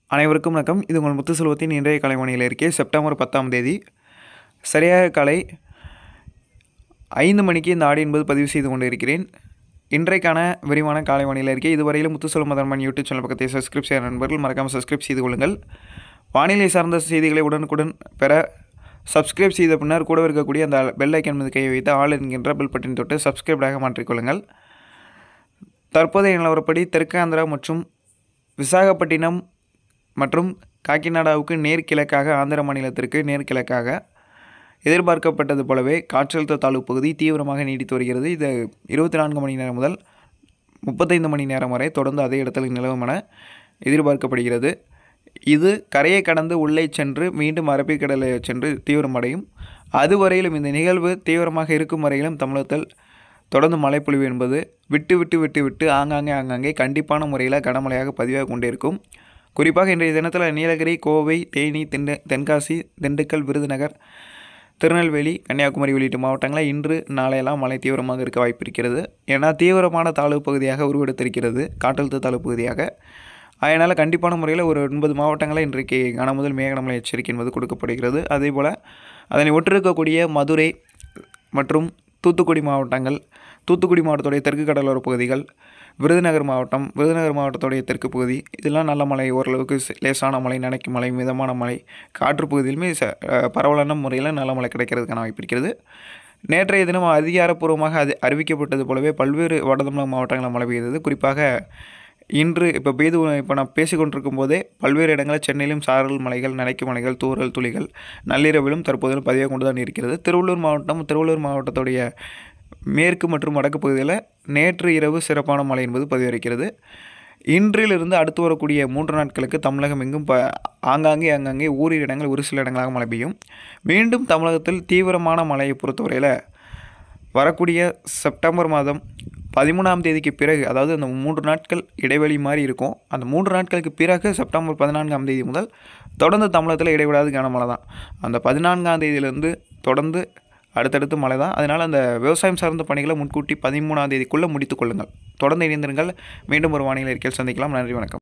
அனைவருக்கும் வணக்கம் இது உங்கள் முத்துசெல்வத்தின் இன்றைய கலைமணியில் இருக்கே செப்டம்பர் பத்தாம் தேதி சரியாக காலை ஐந்து மணிக்கு இந்த ஆடி என்பது பதிவு செய்து கொண்டு இருக்கிறேன் இன்றைக்கான விரிவான காலைமணியில் இருக்கே இதுவரையிலும் முத்துசெல்வம் மதன்மன் யூடியூப் சேனல் பக்கத்தை சப்ஸ்கிரைப் செய்ய நண்பர்கள் மறக்காமல் சப்ஸ்கிரைப் செய்து கொள்ளுங்கள் வானிலை சார்ந்த செய்திகளை உடனுக்குடன் பெற சப்ஸ்கிரைப் செய்த பின்னர் கூட இருக்கக்கூடிய அந்த பெல் ஐக்கன் மீது கையை வைத்து ஆள் என்கின்ற பெல் பட்டன் தொட்டு சப்ஸ்கிரைப்டாக மாற்றிக்கொள்ளுங்கள் தற்போதைய நிலவரப்படி தெற்காந்திரா மற்றும் விசாகப்பட்டினம் மற்றும் காக்கிநாடாவுக்கு நேர்கிழக்காக ஆந்திர மாநிலத்திற்கு நேர்கிழக்காக எதிர்பார்க்கப்பட்டது போலவே காற்றழுத்த தாழ்வு பகுதி தீவிரமாக நீடித்து வருகிறது இது இருபத்தி நான்கு மணி நேரம் முதல் முப்பத்தைந்து மணி நேரம் வரை தொடர்ந்து அதே இடத்தில் நிலவும் என எதிர்பார்க்கப்படுகிறது இது கரையை கடந்து உள்ளே சென்று மீண்டும் அரபிக்கடலை சென்று தீவிரமடையும் அதுவரையிலும் இந்த நிகழ்வு தீவிரமாக இருக்கும் வரையிலும் தமிழகத்தில் தொடர்ந்து மழைப்பொழிவு என்பது விட்டு விட்டு விட்டு விட்டு ஆங்காங்கே ஆங்காங்கே கண்டிப்பான முறையில் கனமழையாக பதிவாக கொண்டே இருக்கும் குறிப்பாக இன்றைய தினத்தில் நீலகிரி கோவை தேனி திண்டு தென்காசி திண்டுக்கல் விருதுநகர் திருநெல்வேலி கன்னியாகுமரி உள்ளிட்ட மாவட்டங்களில் இன்று நாளையெல்லாம் மழை தீவிரமாக இருக்க வாய்ப்பு இருக்கிறது ஏன்னா தீவிரமான தாழ்வு பகுதியாக உருவெடுத்திருக்கிறது காற்றழுத்த தாழ்வு பகுதியாக அதனால் கண்டிப்பான முறையில் ஒரு ஒன்பது மாவட்டங்களில் இன்றைக்கு கனமுதல் மேகனமழை எச்சரிக்கை என்பது கொடுக்கப்படுகிறது அதே போல் அதனை ஒற்றிருக்கக்கூடிய மதுரை மற்றும் தூத்துக்குடி மாவட்டங்கள் தூத்துக்குடி மாவட்டத்துடைய தெற்கு கடலோர பகுதிகள் விருதுநகர் மாவட்டம் விருதுநகர் மாவட்டத்துடைய தெற்கு பகுதி இதெல்லாம் நல்ல மழை ஓரளவுக்கு ஸ்- லேசான மழை நனைக்கும் மழை மிதமான மழை காற்று பகுதியிலுமே ச அஹ் பரவலான முறையில் நல்ல மழை கிடைக்கிறதுக்கான வாய்ப்பு இருக்கிறது நேற்றைய தினம் அதிகாரப்பூர்வமாக அது அறிவிக்கப்பட்டது போலவே பல்வேறு வடதமிழக மாவட்டங்களில் மழை பெய்தது குறிப்பாக இன்று இப்போ பெய்து இப்போ நான் பேசிக்கொண்டிருக்கும் போதே பல்வேறு இடங்களில் சென்னையிலும் சாரல் மலைகள் நனைக்கும் மலைகள் தூறல் துளிகள் நள்ளிரவிலும் தற்போது பதிவாக கொண்டு தான் இருக்கிறது திருவள்ளூர் மாவட்டம் திருவள்ளூர் மாவட்டத்துடைய மேற்கு மற்றும் வடக்கு பகுதியில் நேற்று இரவு சிறப்பான மழை என்பது பதிவிருக்கிறது இன்றிலிருந்து அடுத்து வரக்கூடிய மூன்று நாட்களுக்கு தமிழகம் எங்கும் ப ஆங்காங்கே ஆங்காங்கே ஓரிரு இடங்கள் ஒரு சில இடங்களாக மழை பெய்யும் மீண்டும் தமிழகத்தில் தீவிரமான மழையை பொறுத்தவரையில் வரக்கூடிய செப்டம்பர் மாதம் பதிமூணாம் தேதிக்கு பிறகு அதாவது அந்த மூன்று நாட்கள் இடைவெளி மாதிரி இருக்கும் அந்த மூன்று நாட்களுக்கு பிறகு செப்டம்பர் பதினான்காம் தேதி முதல் தொடர்ந்து தமிழகத்தில் இடைவிடாது கனமழை தான் அந்த பதினான்காம் தேதியிலேருந்து தொடர்ந்து அடுத்தடுத்து மழை தான் அதனால் அந்த விவசாயம் சார்ந்த பணிகளை முன்கூட்டி பதிமூணாம் தேதிக்குள்ளே முடித்துக் கொள்ளுங்கள் தொடர்ந்து இணைந்திருங்கள் மீண்டும் ஒரு வானிலை அறிக்கையில் சந்திக்கலாம் நன்றி வணக்கம்